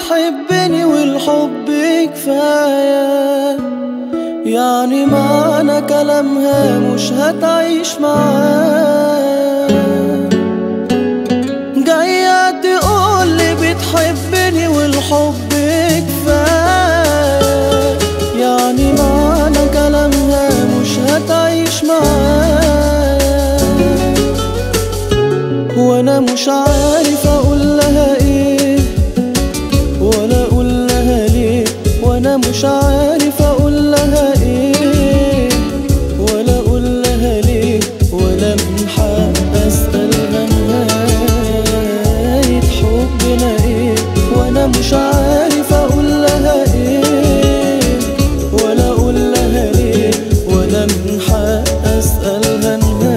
بتحبني والحب كفاية يعني معنى كلامها مش هتعيش معايا جاية تقولي بتحبني والحب كفاية يعني معنى كلامها مش هتعيش معايا وانا مش عارف اقول لها ايه ولا اقول لها ليه وانا مش عارف اقول لها ايه ولا اقول لها ليه ولا من حق اسالها نهايه حبنا ايه وانا مش عارف اقول لها ايه ولا اقول لها ليه ولا من حق اسالها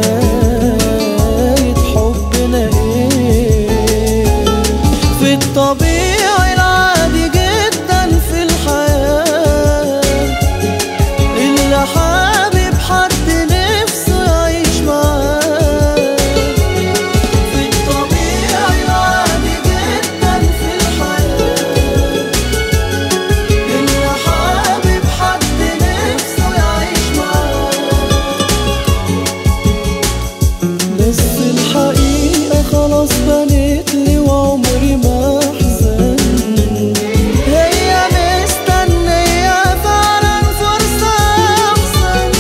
نهايه حبنا ايه في الطبيعي العادي جدا في الحياة اللي حابب حد نفسه يعيش معاه في الطبيعي العادي جدا في الحياة اللي حابب حد نفسه يعيش معاه بس الحقيقة خلاص بنت لي وعمري ما أحزن هي مستنية فعلا فرصة أحسن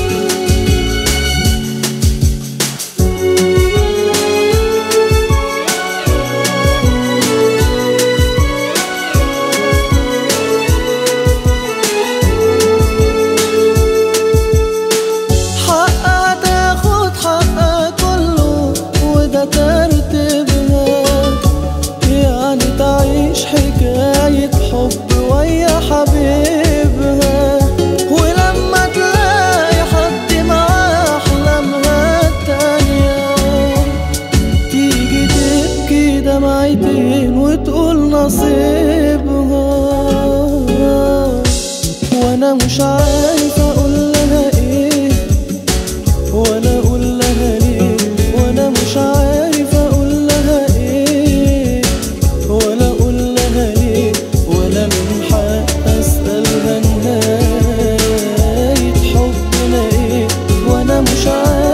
حقها تاخد حقها كله وده ترتيبها يعني تعيش حكاية حب ويا حبيبها ولما تلاقي حد معاه أحلامها التانية تيجي تبكي دمعتين وتقول نصيبها وانا مش عارف اقول لها ايه ولا اقول لها ليه وانا مش عارف اقول لها ايه ولا اقول لها ليه ولا من حق اسالها نهايه حبنا ايه وانا مش عارف